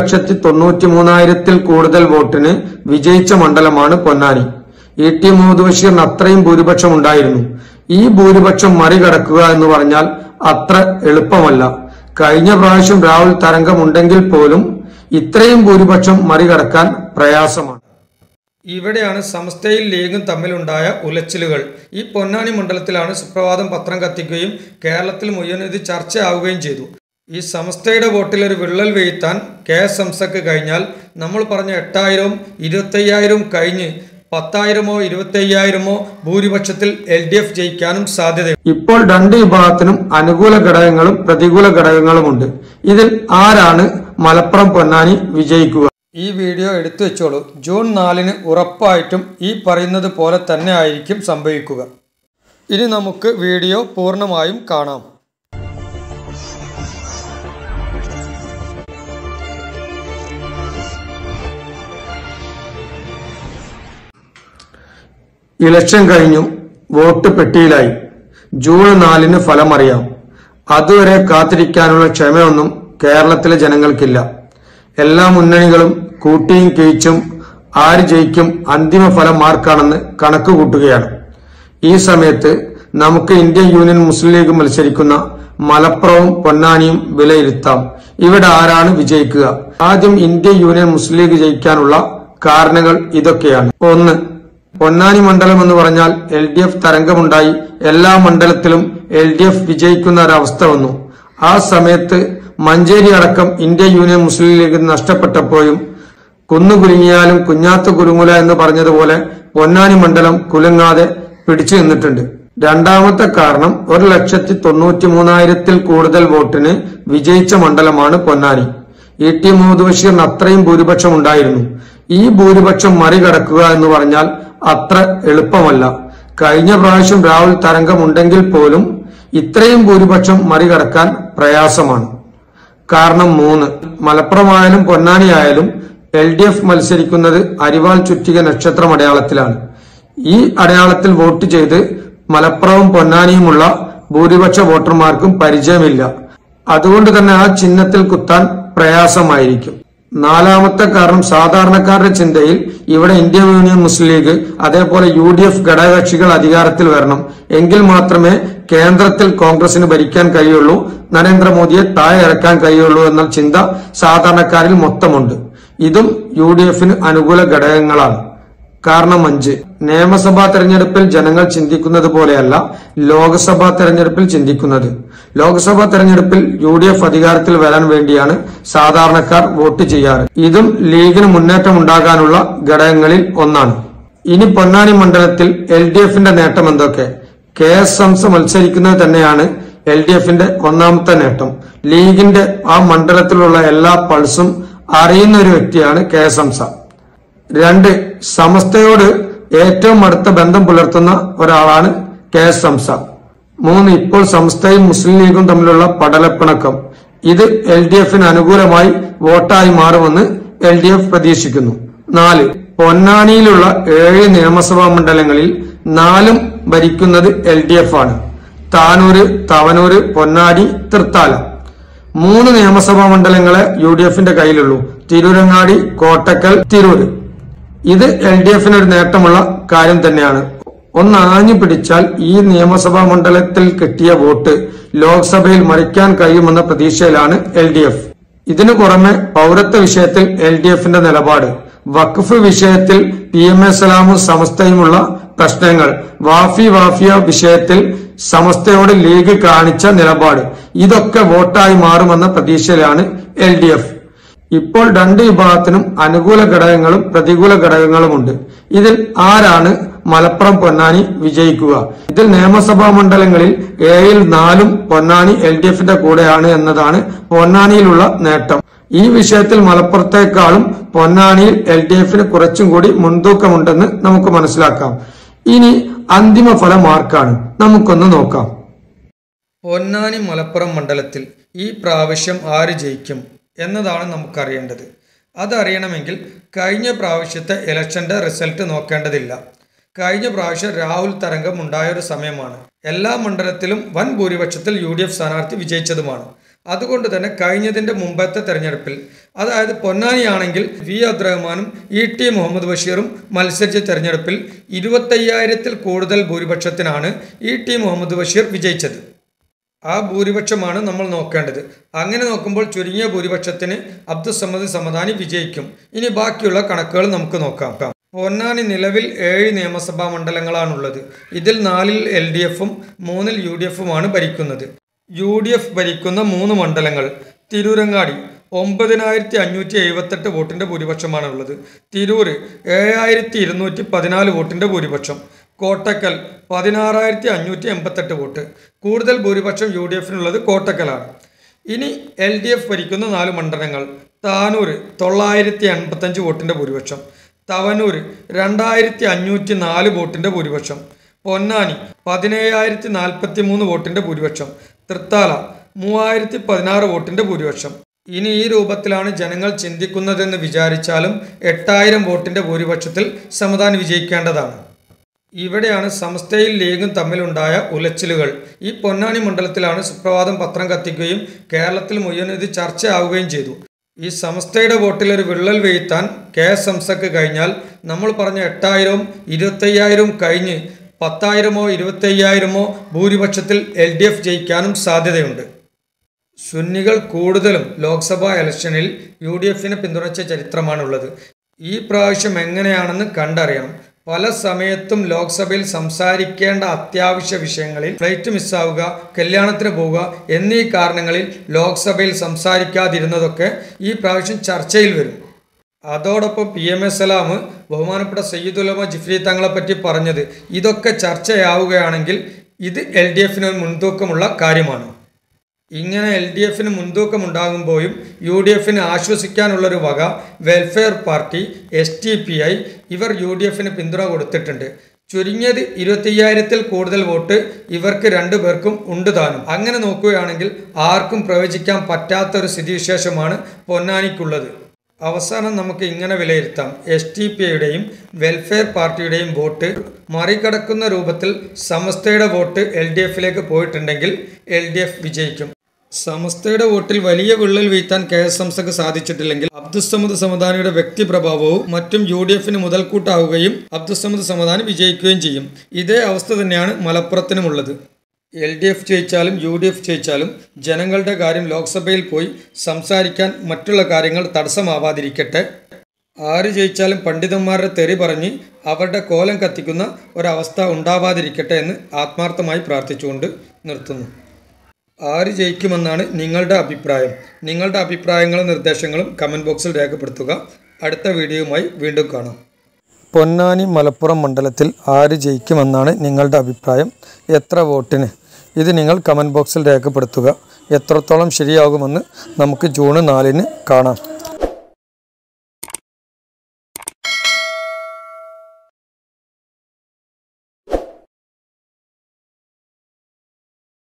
ലക്ഷത്തി തൊണ്ണൂറ്റി മൂന്നായിരത്തിൽ കൂടുതൽ വോട്ടിന് വിജയിച്ച മണ്ഡലമാണ് പൊന്നാനി ഇ ടി മുഹമ്മദ് ബഷീറിന് അത്രയും ഭൂരിപക്ഷം ഉണ്ടായിരുന്നു ഈ ഭൂരിപക്ഷം മറികടക്കുക എന്ന് പറഞ്ഞാൽ അത്ര എളുപ്പമല്ല കഴിഞ്ഞ പ്രാവശ്യം രാഹുൽ തരംഗമുണ്ടെങ്കിൽ പോലും ഇത്രയും ഭൂരിപക്ഷം മറികടക്കാൻ പ്രയാസമാണ് ഇവിടെയാണ് സമസ്തയിൽ ലീഗും തമ്മിലുണ്ടായ ഉലച്ചിലുകൾ ഈ പൊന്നാനി മണ്ഡലത്തിലാണ് സുപ്രഭാതം പത്രം കത്തിക്കുകയും കേരളത്തിൽ മുഴുവൻ ഇത് ചർച്ചയാവുകയും ചെയ്തു ഈ സമസ്തയുടെ വോട്ടിൽ ഒരു വിള്ളൽ വീഴ്ത്താൻ കെ എസ് എംസക്ക് കഴിഞ്ഞാൽ നമ്മൾ പറഞ്ഞ എട്ടായിരവും ഇരുപത്തയ്യായിരവും കഴിഞ്ഞ് പത്തായിരമോ ഇരുപത്തയ്യായിരമോ ഭൂരിപക്ഷത്തിൽ എൽ ഡി എഫ് ജയിക്കാനും സാധ്യത ഇപ്പോൾ രണ്ട് വിഭാഗത്തിനും അനുകൂല ഘടകങ്ങളും പ്രതികൂല ഘടകങ്ങളുമുണ്ട് ഇതിൽ ആരാണ് മലപ്പുറം പൊന്നാനി വിജയിക്കുക ഈ വീഡിയോ എടുത്തു വെച്ചോളൂ ജൂൺ നാലിന് ഉറപ്പായിട്ടും ഈ പറയുന്നത് പോലെ തന്നെ ആയിരിക്കും സംഭവിക്കുക ഇനി നമുക്ക് വീഡിയോ പൂർണ്ണമായും കാണാം ഇലക്ഷൻ കഴിഞ്ഞു വോട്ട് പെട്ടിയിലായി ജൂൺ നാലിന് ഫലമറിയാം അതുവരെ കാത്തിരിക്കാനുള്ള ക്ഷമയൊന്നും കേരളത്തിലെ ജനങ്ങൾക്കില്ല എല്ലാ മുന്നണികളും കൂട്ടിയും കിഴിച്ചും ആര് ജയിക്കും അന്തിമ ഫലം ആർക്കാണെന്ന് കണക്ക് കൂട്ടുകയാണ് ഈ സമയത്ത് നമുക്ക് ഇന്ത്യൻ യൂണിയൻ മുസ്ലിം ലീഗ് മത്സരിക്കുന്ന മലപ്പുറവും പൊന്നാനിയും വിലയിരുത്താം ഇവിടെ ആരാണ് വിജയിക്കുക ആദ്യം ഇന്ത്യൻ യൂണിയൻ മുസ്ലിം ലീഗ് ജയിക്കാനുള്ള കാരണങ്ങൾ ഇതൊക്കെയാണ് ഒന്ന് പൊന്നാനി മണ്ഡലം എന്ന് പറഞ്ഞാൽ എൽ ഡി എഫ് തരംഗമുണ്ടായി എല്ലാ മണ്ഡലത്തിലും എൽ ഡി എഫ് വിജയിക്കുന്ന ഒരവസ്ഥ വന്നു ആ സമയത്ത് മഞ്ചേരി അടക്കം ഇന്ത്യൻ യൂണിയൻ മുസ്ലിം ലീഗ് നഷ്ടപ്പെട്ടപ്പോഴും കുന്നുകുലുങ്ങിയാലും കുഞ്ഞാത്ത കുലുങ്ങുല എന്ന് പറഞ്ഞതുപോലെ പൊന്നാനി മണ്ഡലം കുലുങ്ങാതെ പിടിച്ചു നിന്നിട്ടുണ്ട് രണ്ടാമത്തെ കാരണം ഒരു ലക്ഷത്തി തൊണ്ണൂറ്റി മൂന്നായിരത്തിൽ കൂടുതൽ വോട്ടിന് വിജയിച്ച മണ്ഡലമാണ് പൊന്നാനി ഇ ടി മുഹമ്മദ് ബഷീറിന് അത്രയും ഭൂരിപക്ഷം ഉണ്ടായിരുന്നു ഈ ഭൂരിപക്ഷം മറികടക്കുക എന്ന് പറഞ്ഞാൽ അത്ര എളുപ്പമല്ല കഴിഞ്ഞ പ്രാവശ്യം രാഹുൽ തരംഗമുണ്ടെങ്കിൽ പോലും ഇത്രയും ഭൂരിപക്ഷം മറികടക്കാൻ പ്രയാസമാണ് കാരണം മൂന്ന് മലപ്പുറമായാലും പൊന്നാനി ആയാലും എൽ ഡി എഫ് മത്സരിക്കുന്നത് അരിവാൾ ചുറ്റിക നക്ഷത്രം അടയാളത്തിലാണ് ഈ അടയാളത്തിൽ വോട്ട് ചെയ്ത് മലപ്പുറവും പൊന്നാനിയുമുള്ള ഭൂരിപക്ഷ വോട്ടർമാർക്കും പരിചയമില്ല അതുകൊണ്ട് തന്നെ ആ ചിഹ്നത്തിൽ കുത്താൻ പ്രയാസമായിരിക്കും നാലാമത്തെ കാരണം സാധാരണക്കാരുടെ ചിന്തയിൽ ഇവിടെ ഇന്ത്യൻ യൂണിയൻ മുസ്ലിം ലീഗ് അതേപോലെ യു ഡി എഫ് ഘടകകക്ഷികൾ അധികാരത്തിൽ വരണം എങ്കിൽ മാത്രമേ കേന്ദ്രത്തിൽ കോൺഗ്രസിന് ഭരിക്കാൻ കഴിയുള്ളൂ നരേന്ദ്രമോദിയെ താഴെ ഇറക്കാൻ കഴിയുള്ളൂ എന്ന ചിന്ത സാധാരണക്കാരിൽ മൊത്തമുണ്ട് ഇതും യു ഡി എഫിന് അനുകൂല ഘടകങ്ങളാണ് കാരണം അഞ്ച് നിയമസഭാ തെരഞ്ഞെടുപ്പിൽ ജനങ്ങൾ ചിന്തിക്കുന്നത് പോലെയല്ല ലോക്സഭാ തെരഞ്ഞെടുപ്പിൽ ചിന്തിക്കുന്നത് ലോക്സഭാ തെരഞ്ഞെടുപ്പിൽ യു ഡി എഫ് അധികാരത്തിൽ വരാൻ വേണ്ടിയാണ് സാധാരണക്കാർ വോട്ട് ചെയ്യാറ് ഇതും ലീഗിന് മുന്നേറ്റം ഉണ്ടാകാനുള്ള ഘടകങ്ങളിൽ ഒന്നാണ് ഇനി പൊന്നാനി മണ്ഡലത്തിൽ എൽ ഡി എഫിന്റെ നേട്ടം എന്തൊക്കെ കെ എസ് എംസ് മത്സരിക്കുന്നത് തന്നെയാണ് എൽ ഡി എഫിന്റെ ഒന്നാമത്തെ നേട്ടം ലീഗിന്റെ ആ മണ്ഡലത്തിലുള്ള എല്ലാ പൾസും അറിയുന്ന ഒരു വ്യക്തിയാണ് കെ എസ് എംസ രണ്ട് സമസ്തയോട് ഏറ്റവും അടുത്ത ബന്ധം പുലർത്തുന്ന ഒരാളാണ് കെ എസ് സംസ മൂന്ന് ഇപ്പോൾ സംസ്ഥയും മുസ്ലിം ലീഗും തമ്മിലുള്ള പടലപ്പിണക്കം ഇത് എൽ ഡി എഫിന് അനുകൂലമായി വോട്ടായി മാറുമെന്ന് എൽ ഡി എഫ് പ്രതീക്ഷിക്കുന്നു നാല് പൊന്നാനിയിലുള്ള ഏഴ് നിയമസഭാ മണ്ഡലങ്ങളിൽ നാലും ഭരിക്കുന്നത് എൽ ഡി എഫ് ആണ് താനൂര് തവനൂര് പൊന്നാനി തൃത്താല മൂന്ന് നിയമസഭാ മണ്ഡലങ്ങളെ യു ഡി എഫിന്റെ കയ്യിലുള്ളൂ തിരൂരങ്ങാടി കോട്ടക്കൽ തിരൂര് ഇത് എൽ ഡി എഫിന് ഒരു നേട്ടമുള്ള കാര്യം തന്നെയാണ് ഒന്ന് ആഞ്ഞു പിടിച്ചാൽ ഈ നിയമസഭാ മണ്ഡലത്തിൽ കിട്ടിയ വോട്ട് ലോക്സഭയിൽ മറിക്കാൻ കഴിയുമെന്ന പ്രതീക്ഷയിലാണ് എൽ ഡി എഫ് ഇതിനു പുറമെ പൗരത്വ വിഷയത്തിൽ എൽ ഡി എഫിന്റെ നിലപാട് വഖഫ് വിഷയത്തിൽ പി എം എ സലാമും സമസ്തയുമുള്ള പ്രശ്നങ്ങൾ വാഫി വാഫിയ വിഷയത്തിൽ സമസ്തയോട് ലീഗ് കാണിച്ച നിലപാട് ഇതൊക്കെ വോട്ടായി മാറുമെന്ന പ്രതീക്ഷയിലാണ് എൽ ഡി എഫ് ഇപ്പോൾ രണ്ട് വിഭാഗത്തിനും അനുകൂല ഘടകങ്ങളും പ്രതികൂല ഘടകങ്ങളുമുണ്ട് ഇതിൽ ആരാണ് മലപ്പുറം പൊന്നാനി വിജയിക്കുക ഇതിൽ നിയമസഭാ മണ്ഡലങ്ങളിൽ ഏഴിൽ നാലും പൊന്നാനി എൽ ഡി എഫിന്റെ കൂടെയാണ് എന്നതാണ് പൊന്നാനിയിലുള്ള നേട്ടം ഈ വിഷയത്തിൽ മലപ്പുറത്തേക്കാളും പൊന്നാനിയിൽ എൽ ഡി എഫിന് കുറച്ചും കൂടി മുൻതൂക്കമുണ്ടെന്ന് നമുക്ക് മനസ്സിലാക്കാം ഇനി അന്തിമ ഫലം ആർക്കാണ് നമുക്കൊന്ന് നോക്കാം പൊന്നാനി മലപ്പുറം മണ്ഡലത്തിൽ ഈ പ്രാവശ്യം ആര് ജയിക്കും എന്നതാണ് നമുക്കറിയേണ്ടത് അതറിയണമെങ്കിൽ കഴിഞ്ഞ പ്രാവശ്യത്തെ ഇലക്ഷന്റെ റിസൾട്ട് നോക്കേണ്ടതില്ല കഴിഞ്ഞ പ്രാവശ്യം രാഹുൽ തരംഗം ഉണ്ടായ ഒരു സമയമാണ് എല്ലാ മണ്ഡലത്തിലും വൻ ഭൂരിപക്ഷത്തിൽ യു ഡി എഫ് സ്ഥാനാർത്ഥി വിജയിച്ചതുമാണ് അതുകൊണ്ട് തന്നെ കഴിഞ്ഞതിൻ്റെ മുമ്പത്തെ തെരഞ്ഞെടുപ്പിൽ അതായത് പൊന്നാനിയാണെങ്കിൽ വി അബ്ദുറഹ്മാനും ഇ ടി മുഹമ്മദ് ബഷീറും മത്സരിച്ച തെരഞ്ഞെടുപ്പിൽ ഇരുപത്തയ്യായിരത്തിൽ കൂടുതൽ ഭൂരിപക്ഷത്തിനാണ് ഇ ടി മുഹമ്മദ് ബഷീർ വിജയിച്ചത് ആ ഭൂരിപക്ഷമാണ് നമ്മൾ നോക്കേണ്ടത് അങ്ങനെ നോക്കുമ്പോൾ ചുരുങ്ങിയ ഭൂരിപക്ഷത്തിന് അബ്ദുസമ്മദ് സമദാനി വിജയിക്കും ഇനി ബാക്കിയുള്ള കണക്കുകൾ നമുക്ക് നോക്കാം പൊന്നാനി നിലവിൽ ഏഴ് നിയമസഭാ മണ്ഡലങ്ങളാണുള്ളത് ഇതിൽ നാലിൽ എൽ ഡി എഫും മൂന്നിൽ യു ഡി എഫുമാണ് ഭരിക്കുന്നത് യു ഡി എഫ് ഭരിക്കുന്ന മൂന്ന് മണ്ഡലങ്ങൾ തിരൂരങ്ങാടി ഒമ്പതിനായിരത്തി അഞ്ഞൂറ്റി എഴുപത്തെട്ട് വോട്ടിൻ്റെ ഭൂരിപക്ഷമാണ് ഉള്ളത് തിരൂർ ഏഴായിരത്തി ഇരുന്നൂറ്റി പതിനാല് വോട്ടിൻ്റെ ഭൂരിപക്ഷം കോട്ടക്കൽ പതിനാറായിരത്തി അഞ്ഞൂറ്റി എൺപത്തെട്ട് വോട്ട് കൂടുതൽ ഭൂരിപക്ഷം യു ഡി എഫിനുള്ളത് കോട്ടക്കലാണ് ഇനി എൽ ഡി എഫ് ഭരിക്കുന്ന നാല് മണ്ഡലങ്ങൾ താനൂർ തൊള്ളായിരത്തി എൺപത്തഞ്ച് വോട്ടിൻ്റെ ഭൂരിപക്ഷം തവനൂർ രണ്ടായിരത്തി അഞ്ഞൂറ്റി നാല് വോട്ടിൻ്റെ ഭൂരിപക്ഷം പൊന്നാനി പതിനേഴായിരത്തി നാൽപ്പത്തി മൂന്ന് വോട്ടിൻ്റെ ഭൂരിപക്ഷം തൃത്താല മൂവായിരത്തി പതിനാറ് വോട്ടിൻ്റെ ഭൂരിപക്ഷം ഇനി ഈ രൂപത്തിലാണ് ജനങ്ങൾ ചിന്തിക്കുന്നതെന്ന് വിചാരിച്ചാലും എട്ടായിരം വോട്ടിൻ്റെ ഭൂരിപക്ഷത്തിൽ സമദാൻ വിജയിക്കേണ്ടതാണ് ഇവിടെയാണ് സമസ്തയിൽ ലീഗും തമ്മിലുണ്ടായ ഉലച്ചിലുകൾ ഈ പൊന്നാനി മണ്ഡലത്തിലാണ് സുപ്രഭാതം പത്രം കത്തിക്കുകയും കേരളത്തിൽ മുഴുവൻ ഇത് ചർച്ചയാവുകയും ചെയ്തു ഈ സമസ്തയുടെ വോട്ടിൽ ഒരു വിള്ളൽ വീഴ്ത്താൻ കെ എസ് എംസക്ക് കഴിഞ്ഞാൽ നമ്മൾ പറഞ്ഞ എട്ടായിരവും ഇരുപത്തയ്യായിരവും കഴിഞ്ഞ് പത്തായിരമോ ഇരുപത്തയ്യായിരമോ ഭൂരിപക്ഷത്തിൽ എൽ ഡി എഫ് ജയിക്കാനും സാധ്യതയുണ്ട് സുന്നികൾ കൂടുതലും ലോക്സഭാ ഇലക്ഷനിൽ യു ഡി എഫിനെ പിന്തുണച്ച ചരിത്രമാണുള്ളത് ഈ പ്രാവശ്യം എങ്ങനെയാണെന്ന് കണ്ടറിയണം പല സമയത്തും ലോക്സഭയിൽ സംസാരിക്കേണ്ട അത്യാവശ്യ വിഷയങ്ങളിൽ ഫ്ലൈറ്റ് മിസ്സാവുക കല്യാണത്തിന് പോവുക എന്നീ കാരണങ്ങളിൽ ലോക്സഭയിൽ സംസാരിക്കാതിരുന്നതൊക്കെ ഈ പ്രാവശ്യം ചർച്ചയിൽ വരും അതോടൊപ്പം പി എം എസ് സലാം ബഹുമാനപ്പെട്ട സയ്യിദുലമ ജിഫ്രി തങ്ങളെ പറ്റി പറഞ്ഞത് ഇതൊക്കെ ചർച്ചയാവുകയാണെങ്കിൽ ഇത് എൽ ഡി എഫിന് മുൻതൂക്കമുള്ള കാര്യമാണ് ഇങ്ങനെ എൽ ഡി എഫിന് മുൻതൂക്കം ഉണ്ടാകുമ്പോഴും യു ഡി എഫിന് ആശ്വസിക്കാനുള്ളൊരു വക Welfare Party S T P I ഇവർ യു ഡി എഫിന് പിന്തുണ കൊടുത്തിട്ടുണ്ട് ചുരുങ്ങിയത് ഇരുപത്തയ്യായിരത്തിൽ കൂടുതൽ വോട്ട് ഇവർക്ക് രണ്ടു പേർക്കും ഉണ്ട് താനും അങ്ങനെ നോക്കുകയാണെങ്കിൽ ആർക്കും പ്രവചിക്കാൻ പറ്റാത്തൊരു സ്ഥിതിവിശേഷമാണ് പൊന്നാനിക്കുള്ളത് അവസാനം നമുക്ക് ഇങ്ങനെ വിലയിരുത്താം എസ് ടി പി ഐയുടെയും വെൽഫെയർ പാർട്ടിയുടെയും വോട്ട് മറികടക്കുന്ന രൂപത്തിൽ സമസ്തയുടെ വോട്ട് എൽ ഡി എഫിലേക്ക് പോയിട്ടുണ്ടെങ്കിൽ എൽ ഡി എഫ് വിജയിക്കും സമസ്തയുടെ വോട്ടിൽ വലിയ വിള്ളൽ വീഴ്ത്താൻ കെ എസ് എംസക്ക് സാധിച്ചിട്ടില്ലെങ്കിൽ അബ്ദുസമദ് സമദാനിയുടെ വ്യക്തിപ്രഭാവവും മറ്റും യു ഡി എഫിന് മുതൽക്കൂട്ടാവുകയും അബ്ദുസമദ് സമദാനി വിജയിക്കുകയും ചെയ്യും ഇതേ അവസ്ഥ തന്നെയാണ് മലപ്പുറത്തിനുമുള്ളത് എൽ ഡി എഫ് ജയിച്ചാലും യു ഡി എഫ് ജയിച്ചാലും ജനങ്ങളുടെ കാര്യം ലോക്സഭയിൽ പോയി സംസാരിക്കാൻ മറ്റുള്ള കാര്യങ്ങൾ തടസ്സമാവാതിരിക്കട്ടെ ആര് ജയിച്ചാലും പണ്ഡിതന്മാരുടെ തെറി പറഞ്ഞ് അവരുടെ കോലം കത്തിക്കുന്ന ഒരവസ്ഥ ഉണ്ടാവാതിരിക്കട്ടെ എന്ന് ആത്മാർത്ഥമായി പ്രാർത്ഥിച്ചുകൊണ്ട് നിർത്തുന്നു ആര് ജയിക്കുമെന്നാണ് നിങ്ങളുടെ അഭിപ്രായം നിങ്ങളുടെ അഭിപ്രായങ്ങളും നിർദ്ദേശങ്ങളും കമൻറ്റ് ബോക്സിൽ രേഖപ്പെടുത്തുക അടുത്ത വീഡിയോയുമായി വീണ്ടും കാണാം പൊന്നാനി മലപ്പുറം മണ്ഡലത്തിൽ ആര് ജയിക്കുമെന്നാണ് നിങ്ങളുടെ അഭിപ്രായം എത്ര വോട്ടിന് ഇത് നിങ്ങൾ കമൻറ്റ് ബോക്സിൽ രേഖപ്പെടുത്തുക എത്രത്തോളം ശരിയാകുമെന്ന് നമുക്ക് ജൂൺ നാലിന് കാണാം